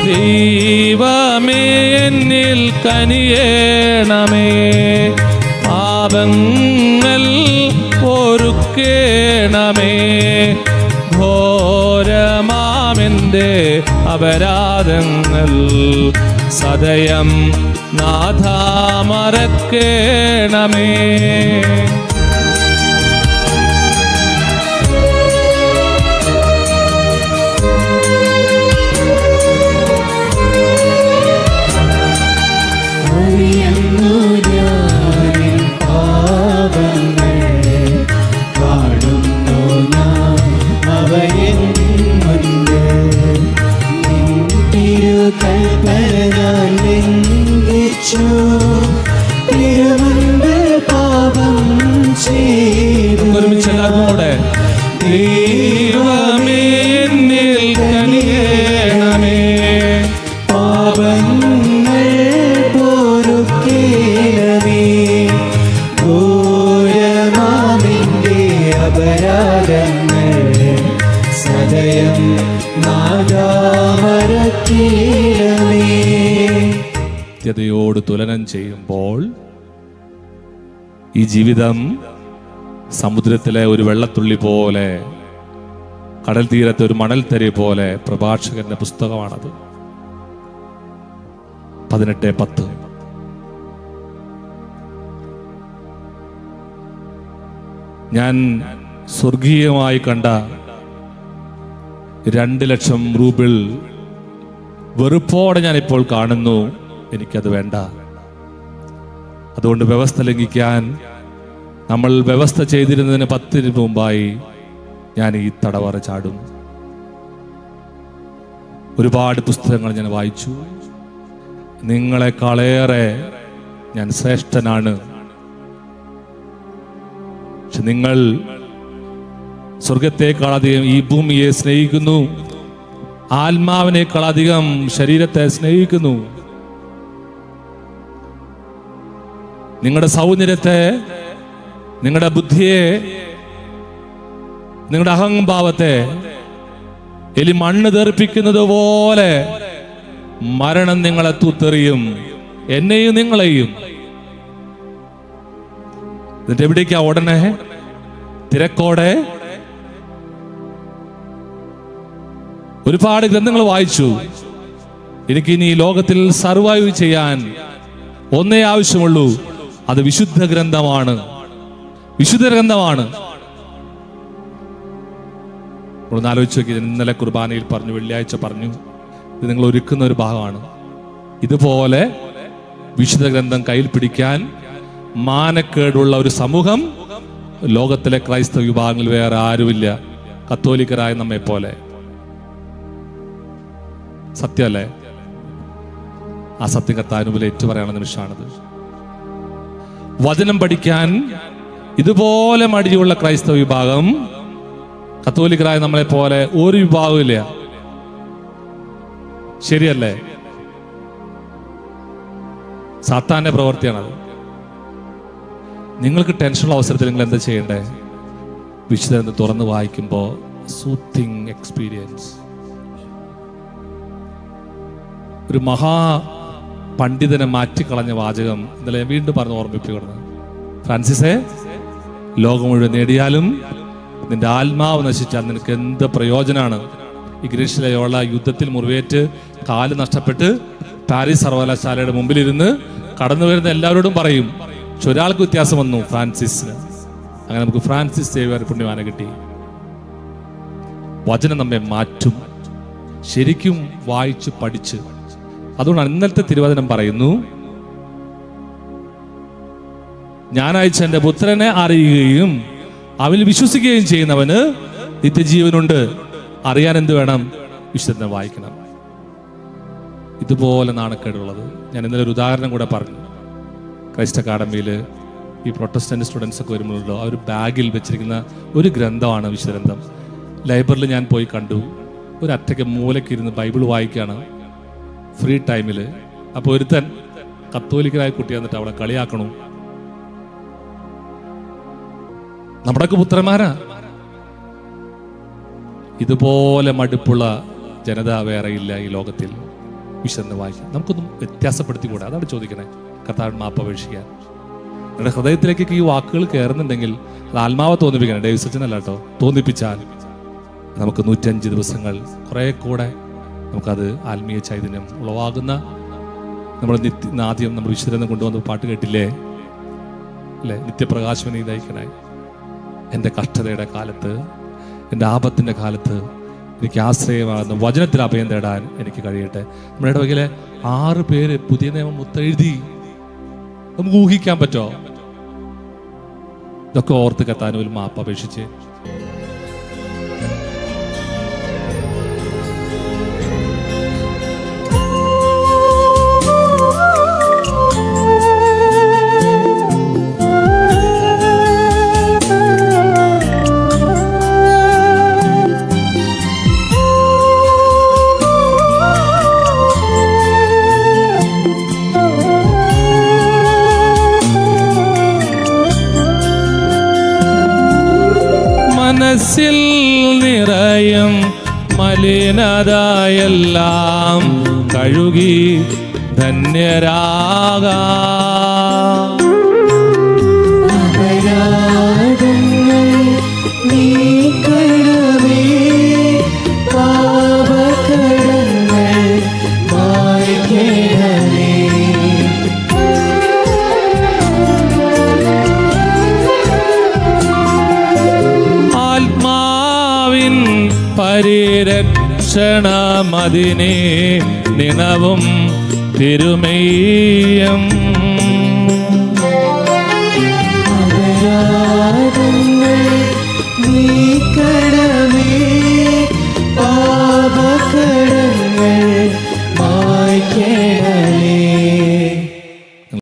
ദൈവമേ എന്നിൽ കനിയേണമേ പാപങ്ങൾ പൊറുക്കേണമേ ഘോരമാമെൻ്റെ അപരാധങ്ങൾ സദയം നാഥാമറക്കേണമേ അറിയുന്നു ഞാനിൻ പാപങ്ങൾ കാണുന്നു ഞാൻ അവയൻ മുന്നിൽ നിൻ തിരുകൽപ്പന ഞാൻ ലംഘിച്ചു തിരുമുൻപിൽ പാപം ചെയ്തു ഒരുമിച്ച് എല്ലാവർക്കും കൂടെ ദൈവമേ എന്നിൽ കനിയേണമേ പാപങ്ങൾ പൊറുക്കേണമേ ഘോരമാമിൻ്റെ അപരാധങ്ങൾ സദയം നാദാമരക്കീണമേ നിത്യതയോട് തുലനം ചെയ്യുമ്പോൾ ഈ ജീവിതം സമുദ്രത്തിലെ ഒരു വെള്ളത്തുള്ളി പോലെ കടൽ തീരത്തെ ഒരു മണൽത്തരി പോലെ പ്രഭാഷകന്റെ പുസ്തകമാണത് പതിനെട്ട് പത്ത് ഞാൻ സ്വർഗീയമായി കണ്ട രണ്ട് ലക്ഷം റൂബിൾ വെറുപ്പോടെ ഞാൻ ഇപ്പോൾ കാണുന്നു എനിക്കത് വേണ്ട അതുകൊണ്ട് വ്യവസ്ഥ ലംഘിക്കാൻ നമ്മൾ വ്യവസ്ഥ ചെയ്തിരുന്നതിന് പത്തിന് മുമ്പായി ഞാൻ ഈ തടവറ ചാടും ഒരുപാട് പുസ്തകങ്ങൾ ഞാൻ വായിച്ചു നിങ്ങളെക്കാളേറെ ഞാൻ ശ്രേഷ്ഠനാണ് പക്ഷെ നിങ്ങൾ സ്വർഗത്തെക്കാളധികം ഈ ഭൂമിയെ സ്നേഹിക്കുന്നു ആത്മാവിനേക്കാളധികം ശരീരത്തെ സ്നേഹിക്കുന്നു നിങ്ങളുടെ സൗന്ദര്യത്തെ നിങ്ങളുടെ ബുദ്ധിയെ നിങ്ങളുടെ അഹംഭാവത്തെ എലി മണ്ണ് തെറിപ്പിക്കുന്നത് പോലെ മരണം നിങ്ങളെ തൂത്തെറിയും എന്നെയും നിങ്ങളെയും എന്നിട്ട് എവിടേക്കാ ഉടനെ തിരക്കോടെ ഒരുപാട് ഗ്രന്ഥങ്ങൾ വായിച്ചു എനിക്ക് ഇനി ഈ ലോകത്തിൽ സർവൈവ് ചെയ്യാൻ ഒന്നേ ആവശ്യമുള്ളൂ അത് വിശുദ്ധ ഗ്രന്ഥമാണ് വിശുദ്ധ ഗ്രന്ഥമാണ് ഒന്ന് ആലോചിച്ച് നോക്കി ഇന്നലെ കുർബാനയിൽ പറഞ്ഞു വെള്ളിയാഴ്ച പറഞ്ഞു ഇത് നിങ്ങൾ ഒരുക്കുന്ന ഒരു ഭാഗമാണ് ഇതുപോലെ വിശുദ്ധ ഗ്രന്ഥം കയ്യിൽ പിടിക്കാൻ മാനക്കേടുള്ള ഒരു സമൂഹം ലോകത്തിലെ ക്രൈസ്തവ വിഭാഗങ്ങളിൽ വേറെ ആരുമില്ല കത്തോലിക്കരായ നമ്മെ പോലെ സത്യമല്ലേ ആ സത്യം കത്താനുപോലെ ഏറ്റു പറയാനുള്ള നിമിഷമാണിത് വചനം പഠിക്കാൻ ഇതുപോലെ മടിയുള്ള ക്രൈസ്തവ വിഭാഗം കത്തോലിക്കരായ നമ്മളെ പോലെ ഒരു വിഭാഗവും ഇല്ല ശരിയല്ലേ സാത്താന്റെ പ്രവൃത്തിയാണത് നിങ്ങൾക്ക് ടെൻഷനുള്ള അവസരത്തിൽ നിങ്ങൾ എന്താ ചെയ്യണ്ടേ വിശുദ്ധ തുറന്ന് വായിക്കുമ്പോൾ സൂത്തിങ് എക്സ്പീരിയൻസ് ഒരു മഹാ പണ്ഡിതനെ മാറ്റിക്കളഞ്ഞ വാചകം ഇന്നലെ ഞാൻ വീണ്ടും പറഞ്ഞ് ഓർമ്മിപ്പിക്കുന്നത് ഫ്രാൻസിസേ ലോകം മുഴുവൻ നേടിയാലും നിന്റെ ആത്മാവ് നശിച്ചാൽ നിനക്ക് എന്ത് പ്രയോജനമാണ് ഈ ഗ്രീഷ്മലയോള യുദ്ധത്തിൽ മുറിവേറ്റ് കാല് നഷ്ടപ്പെട്ട് പാരീസ് സർവകലാശാലയുടെ മുമ്പിലിരുന്ന് കടന്നു വരുന്ന എല്ലാവരോടും പറയും പക്ഷെ ഒരാൾക്ക് വ്യത്യാസം വന്നു ഫ്രാൻസിസിന് അങ്ങനെ നമുക്ക് ഫ്രാൻസിസ് സേവ്യർ പുണ്യവാന കിട്ടി വചനം നമ്മെ മാറ്റും ശരിക്കും വായിച്ച് പഠിച്ച് അതുകൊണ്ടാണ് ഇന്നലത്തെ തിരുവചനം പറയുന്നു ഞാൻ അയച്ച എന്റെ പുത്രനെ അറിയുകയും അവനിൽ വിശ്വസിക്കുകയും ചെയ്യുന്നവന് നിത്യജീവനുണ്ട് അറിയാൻ എന്ത് വേണം വിശുദ്ധനെ വായിക്കണം ഇതുപോലെ നാണക്കേടുള്ളത് ഞാൻ ഇന്നലെ ഒരു ഉദാഹരണം കൂടെ പറഞ്ഞു ക്രൈസ്റ്റ് അക്കാഡമിയിൽ ഈ പ്രൊട്ടസ്റ്റന്റ് സ്റ്റുഡൻസ് ഒക്കെ വരുമ്പോഴല്ലോ ആ ഒരു ബാഗിൽ വെച്ചിരിക്കുന്ന ഒരു ഗ്രന്ഥമാണ് വിശുദ്ധഗ്രന്ഥം ലൈബ്രറിയിൽ ഞാൻ പോയി കണ്ടു ഒരു അറ്റയ്ക്ക് മൂലയ്ക്ക് ഇരുന്ന് ബൈബിൾ വായിക്കുകയാണ് ഫ്രീ ടൈമിൽ അപ്പോൾ ഒരുത്തൻ കത്തോലിക്കനായ കുട്ടി വന്നിട്ട് അവളെ കളിയാക്കണു നമ്മുടെയൊക്കെ പുത്രന്മാരാ ഇതുപോലെ മടുപ്പുള്ള ജനത വേറെ ഇല്ല ഈ ലോകത്തിൽ വിശന്ന് വായിക്കാം നമുക്കൊന്നും വ്യത്യാസപ്പെടുത്തിക്കൂടെ അതാണ് ചോദിക്കണേ കർത്താവിന് മാപ്പ് അപേക്ഷിക്കാൻ നിങ്ങളുടെ ഹൃദയത്തിലേക്കൊക്കെ ഈ വാക്കുകൾ കയറുന്നുണ്ടെങ്കിൽ അത് ആത്മാവെ തോന്നിപ്പിക്കണം ഡേവിസച്ചനല്ല കേട്ടോ തോന്നിപ്പിച്ചാൽ നമുക്ക് നൂറ്റഞ്ച് ദിവസങ്ങൾ കുറെ കൂടെ നമുക്കത് ആത്മീയ ചൈതന്യം ഉളവാകുന്ന നമ്മൾ നിത്യ ആദ്യം നമ്മൾ വിശുദ്ധരെന്ന് കൊണ്ടുവന്ന പാട്ട് കേട്ടില്ലേ അല്ലേ നിത്യപ്രകാശവനെ ഇതയക്കണേ എൻ്റെ കഷ്ടതയുടെ കാലത്ത് എൻ്റെ ആപത്തിൻ്റെ കാലത്ത് എനിക്ക് ആശ്രയമാകുന്ന വചനത്തിൽ അഭയം തേടാൻ എനിക്ക് കഴിയട്ടെ നമ്മുടെ ഇടവകയിലെ ആറ് പേര് പുതിയ നിയമം മുത്തെഴുതി നമുക്ക് ഊഹിക്കാൻ പറ്റോ ഇതൊക്കെ ഓർത്ത് കത്താനും ഒരു മാപ്പ് അപേക്ഷിച്ച് മനസ്സിൽ നിറയും മലിനതയെല്ലാം കഴുകി ധന്യരാകാം അപരാധങ്ങൾ നീക്കണമേ പാപകടങ്ങൾ മായ്ക്കണമേ ആത്മാവിൻ പരിരക്ഷണമതിനെ നിണവും തിരുമേയം